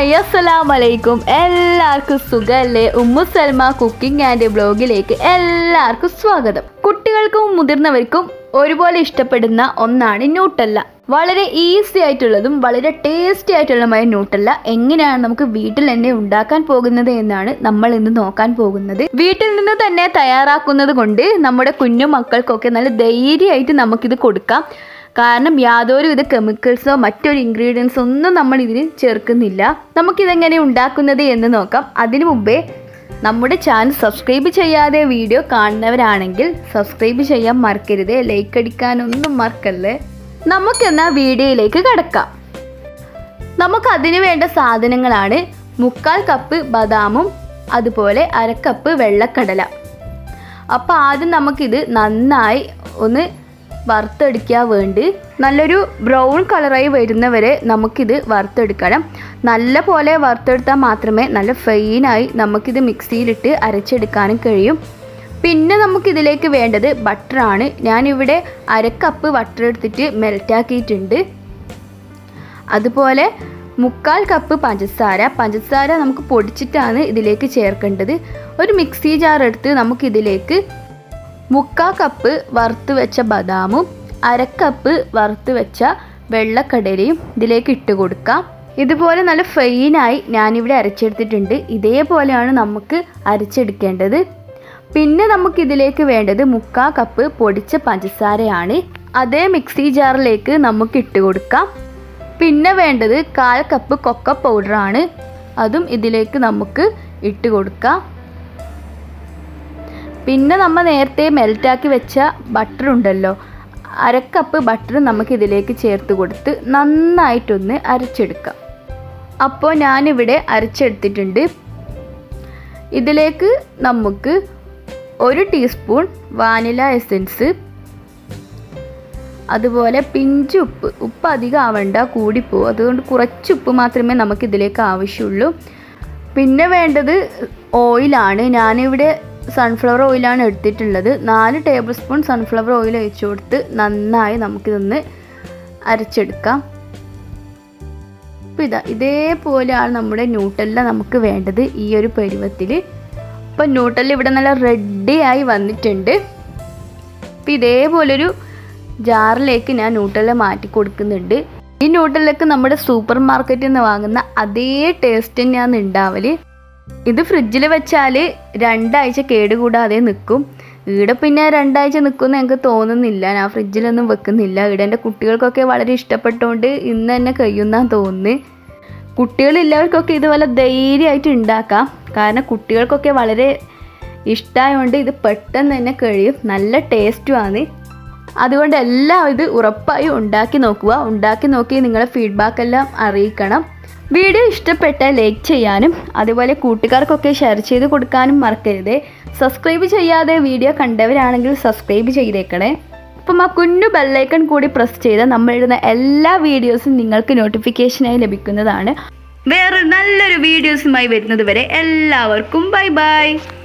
hi അസ്സലാം വലൈക്കും എല്ലാവർക്കും സുഖല്ലേ ഉമ്മു സൽമ കുക്കിംഗ് ആൻഡ് ബ്ലോഗിലേക്ക് എല്ലാവർക്കും സ്വാഗതം കുട്ടികൾക്കും മുതിർന്നവർക്കും ഒരുപോലെ ഇഷ്ടപ്പെടുന്ന ഒന്നാണ് ന്യൂട്ടല്ല വളരെ ഈസി ആയിട്ടുള്ളതും വളരെ ടേസ്റ്റി ആയിട്ടുള്ളതുമായ ന്യൂട്ടല്ല എങ്ങനെയാണ് നമുക്ക് വീട്ടിൽ തന്നെ ഉണ്ടാക്കാൻ പോകുന്നത് എന്നാണ് നമ്മൾ ഇന്ന് നോക്കാൻ പോകുന്നത് വീട്ടിൽ നിന്ന് തന്നെ തയ്യാറാക്കുന്നത് കൊണ്ട് നമ്മുടെ കുഞ്ഞു മക്കൾക്കൊക്കെ നല്ല ധൈര്യമായിട്ട് നമുക്കിത് കൊടുക്കാം കാരണം യാതൊരുവിധ കെമിക്കൽസോ മറ്റൊരു ഇൻഗ്രീഡിയൻസോ ഒന്നും നമ്മൾ ഇതിന് ചേർക്കുന്നില്ല നമുക്കിതെങ്ങനെ ഉണ്ടാക്കുന്നത് എന്ന് നോക്കാം അതിനു മുമ്പേ നമ്മുടെ ചാനൽ സബ്സ്ക്രൈബ് ചെയ്യാതെ വീഡിയോ കാണുന്നവരാണെങ്കിൽ സബ്സ്ക്രൈബ് ചെയ്യാൻ മറക്കരുത് ലൈക്ക് അടിക്കാനൊന്നും മറക്കല്ലേ നമുക്കെന്നാ വീഡിയോയിലേക്ക് കിടക്കാം നമുക്ക് അതിന് വേണ്ട സാധനങ്ങളാണ് മുക്കാൽ കപ്പ് ബദാമും അതുപോലെ അരക്കപ്പ് വെള്ളക്കടല അപ്പോൾ ആദ്യം നമുക്കിത് നന്നായി ഒന്ന് വറുത്തെടുക്കാൻ വേണ്ടി നല്ലൊരു ബ്രൗൺ കളറായി വരുന്നവരെ നമുക്കിത് വറുത്തെടുക്കണം നല്ല പോലെ വറുത്തെടുത്താൽ മാത്രമേ നല്ല ഫൈനായി നമുക്കിത് മിക്സിയിലിട്ട് അരച്ചെടുക്കാനും കഴിയും പിന്നെ നമുക്കിതിലേക്ക് വേണ്ടത് ബട്ടറാണ് ഞാനിവിടെ അരക്കപ്പ് ബട്ടർ എടുത്തിട്ട് മെൽറ്റാക്കിയിട്ടുണ്ട് അതുപോലെ മുക്കാൽ കപ്പ് പഞ്ചസാര പഞ്ചസാര നമുക്ക് പൊടിച്ചിട്ടാണ് ഇതിലേക്ക് ചേർക്കേണ്ടത് ഒരു മിക്സി ജാർ എടുത്ത് നമുക്കിതിലേക്ക് മുക്കാ കപ്പ് വറുത്ത് വെച്ച ബദാമും അരക്കപ്പ് വറുത്ത് വെച്ച വെള്ളക്കടലയും ഇതിലേക്ക് ഇട്ട് കൊടുക്കാം ഇതുപോലെ നല്ല ഫൈനായി ഞാനിവിടെ അരച്ചെടുത്തിട്ടുണ്ട് ഇതേപോലെയാണ് നമുക്ക് അരച്ചെടുക്കേണ്ടത് പിന്നെ നമുക്കിതിലേക്ക് വേണ്ടത് മുക്കാ കപ്പ് പൊടിച്ച പഞ്ചസാരയാണ് അതേ മിക്സി ജാറിലേക്ക് നമുക്ക് ഇട്ട് കൊടുക്കാം പിന്നെ വേണ്ടത് കാൽ കപ്പ് കൊക്ക പൗഡറാണ് അതും ഇതിലേക്ക് നമുക്ക് ഇട്ട് കൊടുക്കാം പിന്നെ നമ്മൾ നേരത്തെ മെൽറ്റാക്കി വെച്ച ബട്ടർ ഉണ്ടല്ലോ അരക്കപ്പ് ബട്ടർ നമുക്ക് ഇതിലേക്ക് ചേർത്ത് കൊടുത്ത് നന്നായിട്ടൊന്ന് അരച്ചെടുക്കാം അപ്പോൾ ഞാനിവിടെ അരച്ചെടുത്തിട്ടുണ്ട് ഇതിലേക്ക് നമുക്ക് ഒരു ടീസ്പൂൺ വാനില എസൻസ് അതുപോലെ പിഞ്ച് ഉപ്പ് ഉപ്പ് അധികം ആവണ്ട കൂടിപ്പോവും അതുകൊണ്ട് കുറച്ച് ഉപ്പ് മാത്രമേ നമുക്ക് ഇതിലേക്ക് ആവശ്യമുള്ളൂ പിന്നെ വേണ്ടത് ഓയിലാണ് ഞാനിവിടെ സൺഫ്ലവർ ഓയിലാണ് എടുത്തിട്ടുള്ളത് നാല് ടേബിൾ സ്പൂൺ സൺഫ്ലവർ ഓയിൽ ഒഴിച്ചു കൊടുത്ത് നന്നായി നമുക്കിതൊന്ന് അരച്ചെടുക്കാം അപ്പോൾ ഇതാ ഇതേപോലെയാണ് നമ്മുടെ ന്യൂട്ടല്ല നമുക്ക് വേണ്ടത് ഈ ഒരു പരുവത്തിൽ അപ്പോൾ ന്യൂട്ടല്ല ഇവിടെ നല്ല റെഡിയായി വന്നിട്ടുണ്ട് അപ്പോൾ ഇതേപോലൊരു ജാറിലേക്ക് ഞാൻ ന്യൂട്ടല്ല മാറ്റി കൊടുക്കുന്നുണ്ട് ഈ ന്യൂട്ടല്ലക്ക് നമ്മുടെ സൂപ്പർ മാർക്കറ്റിൽ നിന്ന് വാങ്ങുന്ന അതേ ടേസ്റ്റ് തന്നെയാണ് ഉണ്ടാവല് ഇത് ഫ്രിഡ്ജിൽ വെച്ചാൽ രണ്ടാഴ്ച കേടുകൂടാതെ നിൽക്കും ഈടെ പിന്നെ രണ്ടാഴ്ച നിൽക്കുമെന്ന് എനിക്ക് തോന്നുന്നില്ല ഞാൻ ഫ്രിഡ്ജിലൊന്നും വെക്കുന്നില്ല ഈടെ എൻ്റെ കുട്ടികൾക്കൊക്കെ വളരെ ഇഷ്ടപ്പെട്ടുകൊണ്ട് ഇന്ന് തന്നെ കഴിയുന്നാണ് തോന്നുന്നത് കുട്ടികളില്ലവർക്കൊക്കെ ഇതുപോലെ ധൈര്യമായിട്ട് ഉണ്ടാക്കാം കാരണം കുട്ടികൾക്കൊക്കെ വളരെ ഇഷ്ടമായതുകൊണ്ട് ഇത് പെട്ടെന്ന് തന്നെ കഴിയും നല്ല ടേസ്റ്റുമാണ് അതുകൊണ്ട് എല്ലാം ഇത് ഉറപ്പായും ഉണ്ടാക്കി നോക്കുക ഉണ്ടാക്കി നോക്കി നിങ്ങളുടെ ഫീഡ്ബാക്ക് എല്ലാം അറിയിക്കണം വീഡിയോ ഇഷ്ടപ്പെട്ടാൽ ലൈക്ക് ചെയ്യാനും അതുപോലെ കൂട്ടുകാർക്കൊക്കെ ഷെയർ ചെയ്ത് കൊടുക്കാനും മറക്കരുത് സബ്സ്ക്രൈബ് ചെയ്യാതെ വീഡിയോ കണ്ടവരാണെങ്കിൽ സബ്സ്ക്രൈബ് ചെയ്തേക്കണേ അപ്പം ആ കുഞ്ഞു ബെല്ലൈക്കൺ കൂടി പ്രസ് ചെയ്താൽ നമ്മൾ ഇടുന്ന എല്ലാ വീഡിയോസും നിങ്ങൾക്ക് നോട്ടിഫിക്കേഷനായി ലഭിക്കുന്നതാണ് വേറെ നല്ലൊരു വീഡിയോസുമായി വരുന്നത് വരെ എല്ലാവർക്കും ബൈ ബൈ